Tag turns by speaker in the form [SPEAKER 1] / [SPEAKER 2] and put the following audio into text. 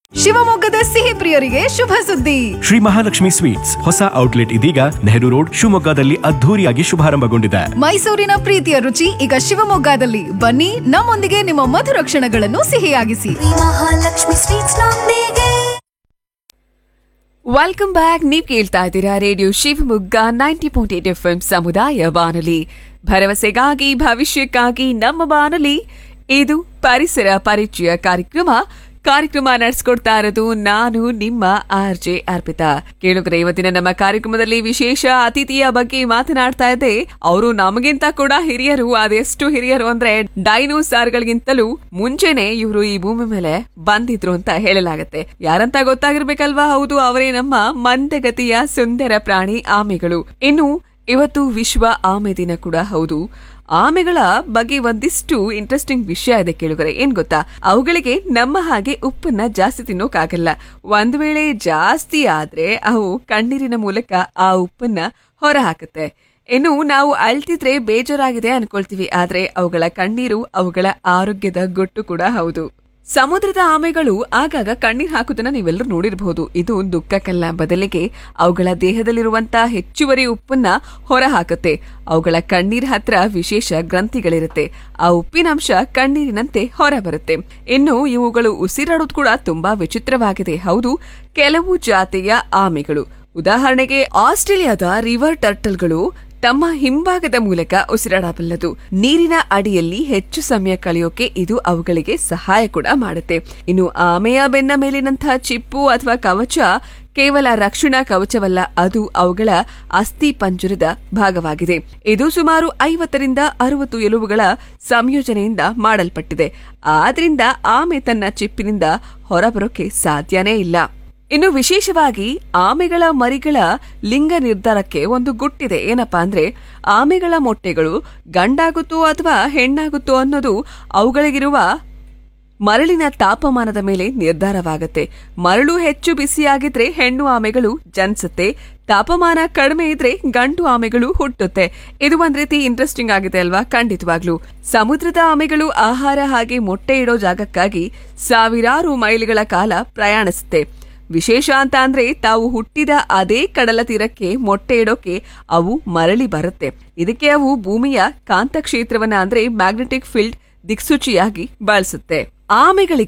[SPEAKER 1] ಶಿವಮೊಗ್ಗದ ಸಿಹಿ ಪ್ರಿಯರಿಗೆ ಶುಭ ಸುದ್ದಿ
[SPEAKER 2] ಶ್ರೀ ಮಹಾಲಕ್ಷ್ಮಿ ಸ್ವೀಟ್ಸ್ ಹೊಸ ಔಟ್ಲೆಟ್ ಇದೀಗ ನೆಹರು ರೋಡ್ ಶಿವಮೊಗ್ಗದಲ್ಲಿ ಅದ್ಧೂರಿಯಾಗಿ ಶುಭಾರಂಭಗೊಂಡಿದೆ
[SPEAKER 1] ಮೈಸೂರಿನ ಪ್ರೀತಿಯ ರುಚಿ ಈಗ ಶಿವಮೊಗ್ಗದಲ್ಲಿ ಬನ್ನಿ ನಮ್ಮೊಂದಿಗೆ ನಿಮ್ಮ ಮಧುರ ಕ್ಷಣಗಳನ್ನು ಸಿಹಿಯಾಗಿಸಿ
[SPEAKER 3] ಮಹಾಲಕ್ಷ್ಮಿ ಸ್ವೀಟ್ಸ್ ನೊಂದಿಗೆ
[SPEAKER 4] ವೆಲ್ಕಮ್ ಬ್ಯಾಕ್ ನೀವು ಕೇಳ್ತಾ ಇದ್ದೀರಾ radio Shivamogga ninety point eight F M ಸಮುದಾಯ ಬಾನುಲಿ ಭರವಸೆಗಾಗಿ ಭವಿಷ್ಯಕ್ಕಾಗಿ ನಮ್ಮ ಬಾನುಲಿ ಇದು ಪರಿಸರ ಪರಿಚಯ ಕಾರ್ಯಕ್ರಮ ಕಾರ್ಯಕ್ರಮ ನಡೆಸ್ಕೊಡ್ತಾ ಇರೋದು ನಾನು ನಿಮ್ಮ ಆರ್ ಜೆ ಅರ್ಪಿತಾ ಕೇಳುಗರೆ ಇವತ್ತಿನ ನಮ್ಮ ಕಾರ್ಯಕ್ರಮದಲ್ಲಿ ವಿಶೇಷ ಅತಿಥಿಯ ಬಗ್ಗೆ ಮಾತನಾಡ್ತಾ ಇದ್ದೆ ಅವರು ನಮಗಿಂತ ಕೂಡ ಹಿರಿಯರು ಅದೆಷ್ಟು ಹಿರಿಯರು ಅಂದ್ರೆ ಡೈನೋಸಾರ್ಗಳಿಗಿಂತಲೂ ಮುಂಚೆನೆ ಇವರು ಈ ಭೂಮಿ ಮೇಲೆ ಬಂದಿದ್ರು ಅಂತ ಹೇಳಲಾಗತ್ತೆ ಯಾರಂತ ಗೊತ್ತಾಗಿರ್ಬೇಕಲ್ವಾ ಹೌದು ಅವರೇ ನಮ್ಮ ಮಂದಗತಿಯ ಸುಂದರ ಪ್ರಾಣಿ ಆಮೆಗಳು ಇನ್ನು ಇವತ್ತು ವಿಶ್ವ ಆಮೆ ದಿನ ಕೂಡ ಹೌದು ಆಮೆಗಳ ಬಗ್ಗೆ ಒಂದಿಷ್ಟು ಇಂಟ್ರೆಸ್ಟಿಂಗ್ ವಿಷಯ ಇದೆ ಕೇಳುಗರೆ ಏನ್ ಗೊತ್ತಾ ಅವುಗಳಿಗೆ ನಮ್ಮ ಹಾಗೆ ಉಪ್ಪನ್ನ ಜಾಸ್ತಿ ತಿನ್ನೋಕಾಗಲ್ಲ ಒಂದ್ ವೇಳೆ ಜಾಸ್ತಿ ಆದ್ರೆ ಅವು ಕಣ್ಣೀರಿನ ಮೂಲಕ ಆ ಉಪ್ಪನ್ನ ಹೊರ ಹಾಕುತ್ತೆ ಇನ್ನು ನಾವು ಅಳ್ತಿದ್ರೆ ಬೇಜಾರಾಗಿದೆ ಅನ್ಕೊಳ್ತೀವಿ ಆದ್ರೆ ಅವುಗಳ ಕಣ್ಣೀರು ಅವುಗಳ ಆರೋಗ್ಯದ ಗೊಟ್ಟು ಕೂಡ ಹೌದು ಸಮುದ್ರದ ಆಮೆಗಳು ಆಗಾಗ ಕಣ್ಣೀರ್ ಹಾಕುದನ್ನ ನೀವೆಲ್ಲರೂ ನೋಡಿರಬಹುದು ಇದು ದುಃಖಕ್ಕಲ್ಲ ಬದಲಿಗೆ ಅವುಗಳ ದೇಹದಲ್ಲಿರುವಂತ ಹೆಚ್ಚುವರಿ ಉಪ್ಪನ್ನ ಹೊರ ಹಾಕುತ್ತೆ ಅವುಗಳ ಕಣ್ಣೀರ್ ಹತ್ರ ವಿಶೇಷ ಗ್ರಂಥಿಗಳಿರುತ್ತೆ ಆ ಉಪ್ಪಿನಂಶ ಕಣ್ಣೀರಿನಂತೆ ಹೊರ ಬರುತ್ತೆ ಇನ್ನು ಇವುಗಳು ಉಸಿರಾಡೋದು ಕೂಡ ತುಂಬಾ ವಿಚಿತ್ರವಾಗಿದೆ ಹೌದು ಕೆಲವು ಜಾತಿಯ ಆಮೆಗಳು ಉದಾಹರಣೆಗೆ ಆಸ್ಟ್ರೇಲಿಯಾದ ರಿವರ್ ಟರ್ಟಲ್ಗಳು ತಮ್ಮ ಹಿಂಭಾಗದ ಮೂಲಕ ಉಸಿರಾಡಬಲ್ಲದು ನೀರಿನ ಅಡಿಯಲ್ಲಿ ಹೆಚ್ಚು ಸಮಯ ಕಳೆಯೋಕೆ ಇದು ಅವುಗಳಿಗೆ ಸಹಾಯ ಕೂಡ ಮಾಡುತ್ತೆ ಇನ್ನು ಆಮೆಯ ಬೆನ್ನ ಮೇಲಿನಂತಹ ಚಿಪ್ಪು ಅಥವಾ ಕವಚ ಕೇವಲ ರಕ್ಷಣಾ ಕವಚವಲ್ಲ ಅದು ಅವುಗಳ ಅಸ್ಥಿ ಪಂಜರದ ಭಾಗವಾಗಿದೆ ಇದು ಸುಮಾರು ಐವತ್ತರಿಂದ ಅರವತ್ತು ಎಲುಬುಗಳ ಸಂಯೋಜನೆಯಿಂದ ಮಾಡಲ್ಪಟ್ಟಿದೆ ಆದ್ರಿಂದ ಆಮೆ ತನ್ನ ಚಿಪ್ಪಿನಿಂದ ಹೊರಬರೋಕೆ ಸಾಧ್ಯನೇ ಇಲ್ಲ ಇನ್ನು ವಿಶೇಷವಾಗಿ ಆಮೆಗಳ ಮರಿಗಳ ಲಿಂಗ ನಿರ್ಧಾರಕ್ಕೆ ಒಂದು ಗುಟ್ಟಿದೆ ಏನಪ್ಪಾ ಅಂದ್ರೆ ಆಮೆಗಳ ಮೊಟ್ಟೆಗಳು ಗಂಡಾಗುತ್ತೋ ಅಥವಾ ಹೆಣ್ಣಾಗುತ್ತೋ ಅನ್ನೋದು ಅವುಗಳಿಗಿರುವ ಮರಳಿನ ತಾಪಮಾನದ ಮೇಲೆ ನಿರ್ಧಾರವಾಗುತ್ತೆ ಮರಳು ಹೆಚ್ಚು ಬಿಸಿಯಾಗಿದ್ರೆ ಹೆಣ್ಣು ಆಮೆಗಳು ಜನಿಸುತ್ತೆ ತಾಪಮಾನ ಕಡಿಮೆ ಇದ್ರೆ ಗಂಡು ಆಮೆಗಳು ಹುಟ್ಟುತ್ತೆ ಇದು ಒಂದ್ ರೀತಿ ಇಂಟ್ರೆಸ್ಟಿಂಗ್ ಆಗಿದೆ ಅಲ್ವಾ ಖಂಡಿತವಾಗ್ಲು ಸಮುದ್ರದ ಆಮೆಗಳು ಆಹಾರ ಹಾಗೆ ಮೊಟ್ಟೆ ಇಡೋ ಜಾಗಕ್ಕಾಗಿ ಸಾವಿರಾರು ಮೈಲಿಗಳ ಕಾಲ ಪ್ರಯಾಣಿಸುತ್ತೆ ವಿಶೇಷ ಅಂತ ಅಂದ್ರೆ ತಾವು ಹುಟ್ಟಿದ ಅದೇ ಕಡಲ ತೀರಕ್ಕೆ ಮೊಟ್ಟೆ ಇಡೋಕೆ ಅವು ಮರಳಿ ಬರುತ್ತೆ ಇದಕ್ಕೆ ಅವು ಭೂಮಿಯ ಕಾಂತಕ್ಷೇತ್ರವನ್ನ ಅಂದ್ರೆ ಮ್ಯಾಗ್ನೆಟಿಕ್ ಫೀಲ್ಡ್ ದಿಕ್ಸೂಚಿಯಾಗಿ ಬಳಸುತ್ತೆ ಆಮೆಗಳಿಗೆ